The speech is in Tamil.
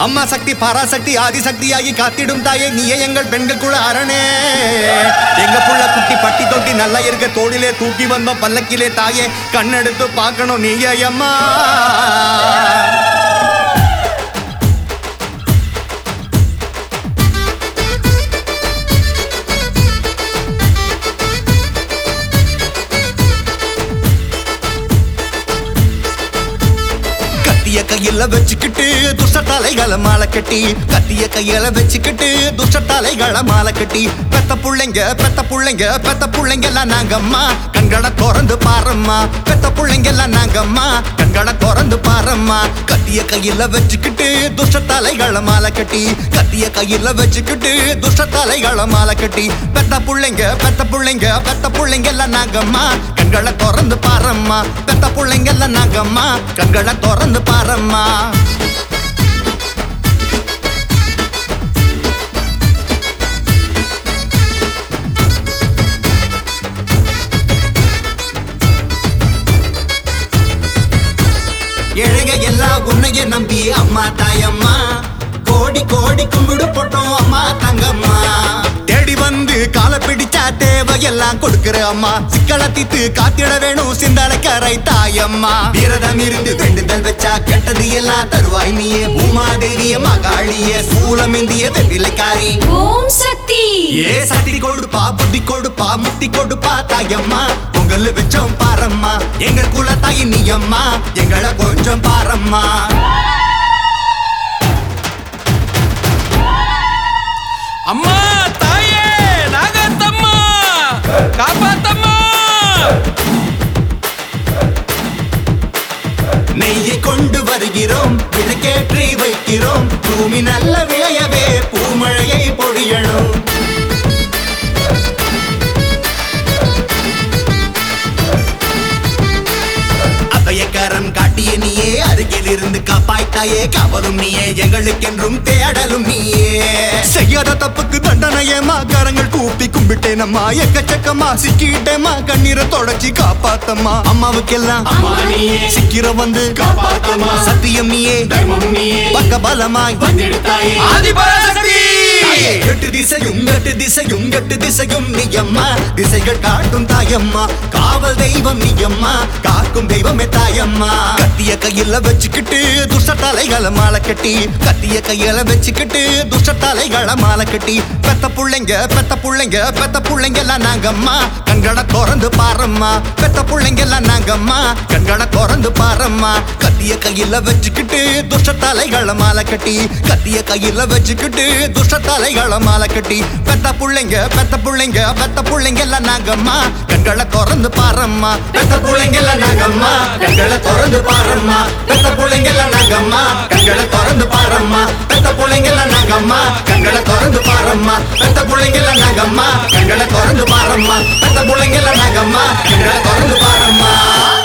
அம்மா சக்தி பராசக்தி ஆதிசக்தியாகி காத்திடும் தாயே நீயே எங்கள் பெண்கள் குல அரணே எங்க புள்ள குட்டி பட்டி தொட்டி நல்லா இருக்க தோளிலே தூக்கி வந்தோம் பல்லக்கிலே தாயே கண்ணெடுத்து பார்க்கணும் நீயே அம்மா கத்திய கையில வச்சுக்கிட்டு துஷ்ட தலைகளை மாலை கட்டி கத்திய கையில வச்சுக்கிட்டு துஷ்ட தலைகளை மாலை கட்டி பெத்த புள்ளைங்க பெத்த புள்ளைங்க பெத்த புள்ளைங்க எல்லாம் நாங்கம்மா கண்களை திறந்து பாரம்மா பெத்த புள்ளைங்க எல்லாம் நாங்கம்மா கண்களை திறந்து பாரம்மா கத்திய கையில வச்சுக்கிட்டு துஷ்ட தலைகளை மாலை கட்டி கத்திய கையில வச்சுக்கிட்டு துஷ்ட தலைகளை மாலை கட்டி பெத்த புள்ளைங்க பெத்த புள்ளைங்க பெத்த புள்ளைங்க எல்லாம் நாங்கம்மா கண்களை திறந்து பாரம்மா பெத்த புள்ளைங்க எல்லாம் நாங்கம்மா கண்களை திறந்து பாரம்மா ஏழைக எல்லாம் உன்னைய நம்பி அம்மா தாயம்மா கோடி கோடி கும்பிடு போட்டோம் அம்மா தங்கம்மா தேடி வந்து கால பிடிச்சா தேவையெல்லாம் கொடுக்கிற அம்மா சிக்கல தீத்து காத்திட வேணும் சிந்தனை கரை தாயம்மா விரதம் இருந்து வேண்டுதல் வச்சா கெட்டது எல்லாம் தருவாய் நீயே பூமாதேவிய மகாளிய சூலம் இந்திய வெள்ளிலைக்காரி ஓம் சக்தி ஏ சக்தி கொடுப்பா புத்தி கொடுப்பா முத்தி கொடுப்பா தாயம்மா பொங்கல் வச்சோம் பாரம்மா எங்கள் குல தாய் நீ அம்மா எங்களை கொஞ்சம் பாரம்மா அம்மா தாயே நாகத்தம்மா காப்பாத்தம்மா நெய்யை கொண்டு வருகிறோம் விளக்கேற்றி வைக்கிறோம் பூமி நல்ல விளையவே பூமழையை பொழியணும் அபயக்கரம் காட்டிய நீயே அருகில் இருந்து காப்பாய்த்தாயே காவலும் நீயே எங்களுக்கென்றும் தேடலும் நீயே செய்யாத தப்புக்கு தண்டனையேமா கரங்கள் கூப்பி கும்பிட்டேனம்மா எக்கச்சக்கமா சிக்கிட்டேமா கண்ணீரை தொடச்சி காப்பாத்தம்மா அம்மாவுக்கெல்லாம் அம்மா நீயே சிக்கிர வந்து காப்பாத்தம்மா. சத்தியம் நீயே தர்மம் நீயே பக்க பலமாய் வந்திடுத்தாயே ஆதிபராசக்தி தாயே, எட்டு திசையும் எட்டு திசையும் எட்டு திசையும் நீயம்மா திசைகள் காட்டும் தாயம்மா காவல் தெய்வம் நீயம்மா காக்கும் தெய்வமே தாயம்மா கத்திய கையில வச்சுக்கிட்டு துஷ்ட தலைகளை மாலை கட்டி கத்திய கையில வச்சுக்கிட்டு துஷ்ட தலைகளை மாலை கட்டி பெத்த புள்ளைங்க பெத்த புள்ளைங்க பெத்த புள்ளைங்க எல்லாம் நாங்கம்மா கண்களை திறந்து பாரம்மா பெத்த புள்ளைங்க எல்லாம் நாங்கம்மா கண்களை திறந்து பாரம்மா கத்திய கையில வச்சுக்கிட்டு துஷ்ட தலைகளை மாலை கட்டி கத்திய கையில வச்சுக்கிட்டு துஷ்ட தலைகளை மாலை கட்டி பெத்த புள்ளைங்க பெத்த புள்ளைங்க பெத்த புள்ளைங்க எல்லாம் நாங்கம்மா கண்களை திறந்து பாரம்மா பெத்த புள்ளைங்க எல்லாம் நாங்கம்மா கண்களை திறந்து பாரம்மா பெத்த புள்ளைங்க எல்லாம் நாங்கம்மா கண்களை திறந்து பாரம்மா பெத்த புள்ளைங்க எல்லாம் நாங்கம்மா கண்களை திறந்து பாரம்மா பெத்த புள்ளைங்க எல்லாம் நாங்கம்மா கண்களை திறந்து பாரம்மா பெத்த புள்ளைங்க எல்லாம் நாங்கம்மா கண்களை திறந்து பாரம்மா